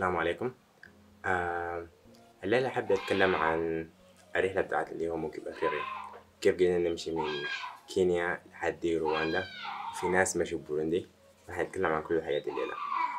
السلام عليكم آه الليلة حابب أتكلم عن الرحلة بتاعت اللي هو موكب أفريقيا كيف قدرنا نمشي من كينيا لحد رواندا في ناس مشوا بوروندي فهنتكلم عن كل الحاجات الليلة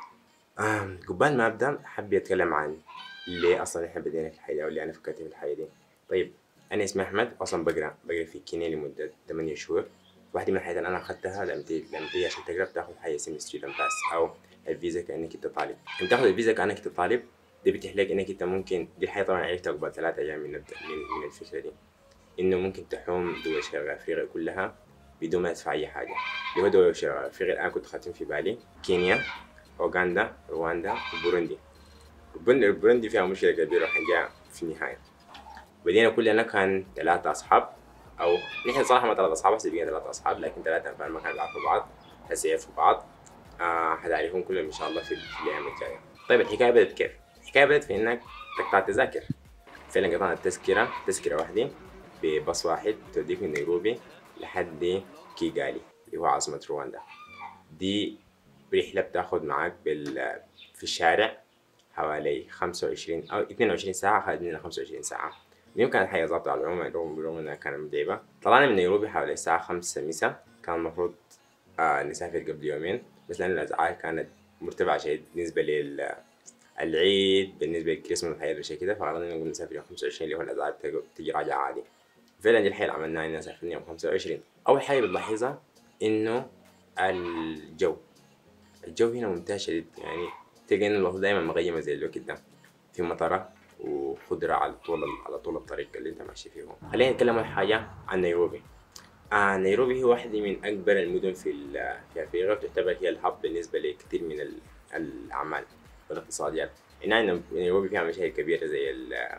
آه قبل ما أبدأ حابب أتكلم عن ليه أصلا إحنا بدينا في الحياة واللي أنا فكرت في الحياة دي طيب أنا اسمي أحمد أصلا بقرا بقرا في كينيا لمدة 8 شهور واحدة من الحاجات اللي أنا أخدتها لما تيجي لما تيجي عشان تقرا بتاخد حاجة اسمها ستودنت باس أو الفيزا كأنك أنت طالب لما تاخد الفيزا كأنك أنت طالب دي بتتيح لك إنك أنت ممكن دي الحاجة طبعا عرفتها قبل ثلاثة أيام من الد- من من الفكرة دي إنه ممكن تحوم دول شرق أفريقيا كلها بدون ما تدفع أي حاجة اللي هو دول شرق أفريقيا الآن كنت خاتم في بالي كينيا أوغندا رواندا وبوروندي بوروندي بوروندي فيها مشكلة كبيرة حنجيها في النهاية بدينا كلنا كان ثلاثة أصحاب أو نحن صراحة ما ثلاثة أصحاب بس بقينا ثلاثة أصحاب لكن ثلاثة أنفار ما كانوا بيعرفوا بعض هسه يعرفوا بعض آه حتعرفهم كلهم إن شاء الله في, في الأيام الجاية طيب الحكاية بدأت كيف؟ الحكاية بدأت في إنك تقطع تذاكر فعلا قطعنا التذكرة تذكرة واحدة بباص واحد توديك من نيروبي لحد كيغالي اللي هو عاصمة رواندا دي رحلة بتاخد معاك بال في الشارع حوالي 25 أو 22 ساعة خدت لنا 25 ساعة اليوم كانت حياة ظابطة على العموم اليوم بالرغم إنها كانت متعبة طلعنا من نيروبي حوالي الساعة 5 مساء كان المفروض آه نسافر قبل يومين بس لأن الأسعار كانت مرتفعة شديد بالنسبة لل العيد بالنسبة للكريسماس والحياة زي كده فقررنا نقول نسافر يوم 25 اللي هو الأسعار بتج- بتجي راجعة عادي فعلا دي الحياة اللي عملناها إننا سافرنا يوم 25 أول حاجة بتلاحظها إنه الجو الجو هنا ممتاز شديد يعني تلقى إن الوقت دايما مغيمة زي الوقت ده في مطرة وخضرة على طول على طول الطريق اللي أنت ماشي فيه خلينا نتكلم أول حاجة عن نيروبي آه نيروبي هي واحدة من أكبر المدن في ال- في أفريقيا تعتبر هي الهب بالنسبة لكثير من ال- الأعمال والاقتصاديات هنا إن نيروبي فيها مشاكل كبيرة زي ال-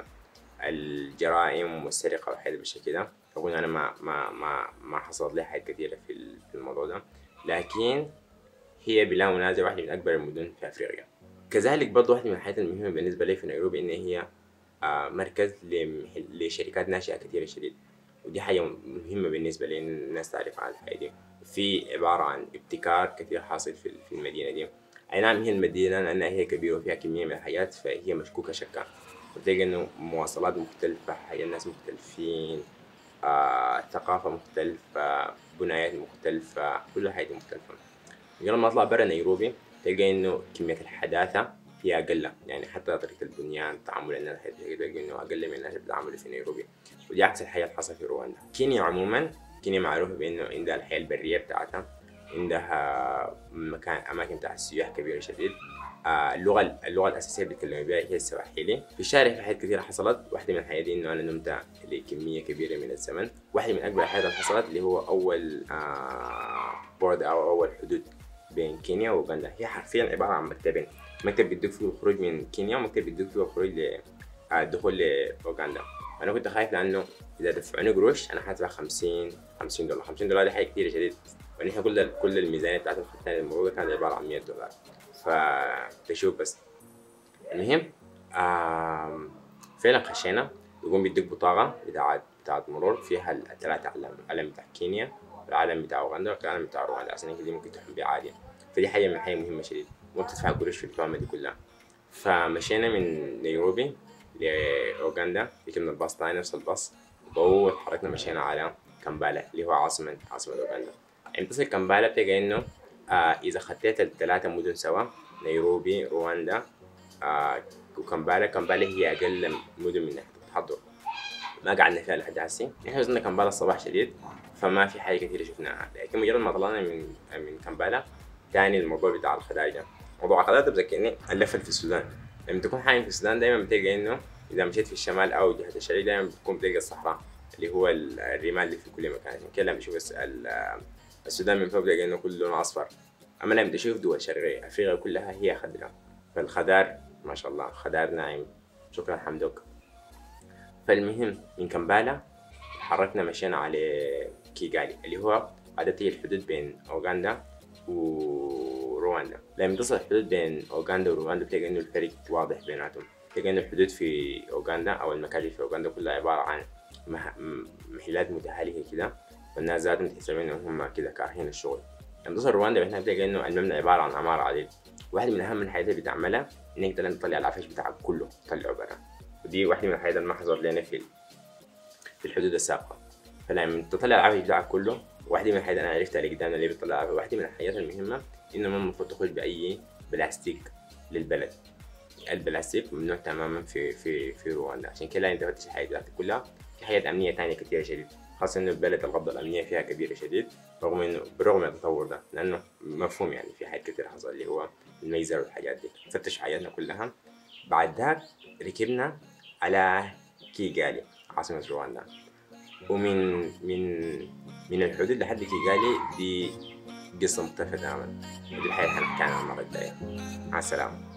الجرائم والسرقة وحاجات بالشكل كده أقول أنا ما ما ما ما حصلت لي حاجات كثيرة في ال- في الموضوع ده لكن هي بلا منازع واحدة من أكبر المدن في أفريقيا كذلك برضو واحدة من الحاجات المهمة بالنسبة لي في نيروبي إن هي آه، مركز لمحل- لشركات ناشئة كثيرة شديد ودي حاجة مهمة بالنسبة لي إن الناس تعرف عن الحاجة دي في عبارة عن ابتكار كثير حاصل في في المدينة دي أي نعم هي المدينة لأنها هي كبيرة وفيها كمية من الحاجات فهي مشكوكة شكا وتلاقي إنه مواصلات مختلفة حياة الناس مختلفين آه، ثقافة مختلفة بنايات مختلفة كل حاجة مختلفة مجرد ما اطلع برا نيروبي تلقى انه كمية الحداثة فيها أقل يعني حتى طريقة البنيان تعامل الناس تلقى انه أقل من الناس اللي بيتعاملوا في نيروبي ودي عكس الحياة اللي حصل في رواندا كينيا عموما كينيا معروفة بانه عندها الحياة البرية بتاعتها عندها مكان أماكن بتاع السياح كبيرة شديد آه، اللغة اللغة الأساسية اللي بيتكلموا بها هي السواحيلي في الشارع في حاجات كثيرة حصلت واحدة من الحاجات دي إنه أنا نمت لكمية كبيرة من الزمن واحدة من أكبر الحاجات اللي حصلت اللي هو أول آه بورد أو أول حدود بين كينيا وأوغندا هي حرفيا عبارة عن مكتبين مكتب بيدوك فيه الخروج من كينيا ومكتب بيدوك فيه الخروج ل آه، الدخول لأوغندا أنا كنت خايف لأنه إذا دفعوني قروش أنا حادفع 50 50 دولار 50 دولار دي حاجة كتيرة شديد ونحن كل كل الميزانية بتاعت الخطة الموجودة كانت عبارة عن 100 دولار فتشوف بس المهم آم، فعلا خشينا يقوم بيديك بطاقة بتاعت بتاعت مرور فيها الثلاثة أعلام العلم بتاع كينيا والعلم بتاع أوغندا والعلم بتاع رواندا عشان هيك دي ممكن تحمل بيها عادي فدي حاجة من حاجة مهمة شديد ما بتدفع قروش في الفامة دي كلها فمشينا من نيروبي لأوغندا ركبنا الباص تاني نفس الباص وتحركنا مشينا على كامبالا اللي هو عاصمة عاصمة أوغندا عند تصل كامبالا بتلقى إنه آه إذا خطيت الثلاثة مدن سوا نيروبي رواندا آه وكامبالا كامبالا هي أقل مدن من ناحية التحضر ما قعدنا فيها لحد هسي نحن وصلنا كامبالا الصباح شديد فما في حاجة كثيرة شفناها لكن مجرد ما طلعنا من من كامبالا تاني الموضوع بتاع الخداع ده موضوع الخداع ده بذكرني اللفة في السودان لما تكون حايم في السودان دايما بتلقى إنه إذا مشيت في الشمال أو جهة الشرق دايما بتكون بتلقى الصحراء اللي هو ال- الرمال اللي في كل مكان عشان كده لما بشوف الس- ال- السودان من فوق بتلقى إنه كله لونه أصفر أما لما تشوف دول شرقية أفريقيا كلها هي خضراء فالخضار ما شاء الله خضار ناعم شكرا حمدوك فالمهم من كمبالا تحركنا مشينا على كيغالي اللي هو عادة هي الحدود بين أوغندا ورواندا لما تصل الحدود بين أوغندا ورواندا بتلاقي إنه الفرق واضح بيناتهم تلاقي إنه الحدود في أوغندا أو المكاتب في أوغندا كلها عبارة عن مح- م- محلات متهالكة كده والناس ذاتهم تحسب إنهم هم كده كارهين الشغل لما تصل رواندا هنا بتلاقي إنه المبنى عبارة عن عمارة عادية واحدة من أهم الحاجات اللي بتعملها انك تطلع العفش بتاعك كله تطلعه برا ودي واحده من الحاجات اللي ما حصلت لنا في في الحدود السابقه فلما تطلع العفش بتاعك كله واحده من الحاجات انا عرفتها اللي قدامنا اللي بتطلع واحده من الحاجات المهمه انه ما المفروض تخرج باي بلاستيك للبلد البلاستيك ممنوع تماما في في في رواندا عشان كده انت فتش الحاجات بتاعتك كلها في حاجات امنيه تانية كتيره شديد خاصة إنه البلد القبضة الأمنية فيها كبيرة شديد رغم إنه برغم التطور ده لأنه مفهوم يعني في حاجات كتير حصل اللي هو الميزر والحاجات دي فتش حياتنا كلها بعد ذاك ركبنا على كيغالي عاصمة رواندا ومن من من الحدود لحد كيغالي دي قصة مختلفة تماما ودي الحياة اللي حنحكي عنها المرة الجاية مع السلامة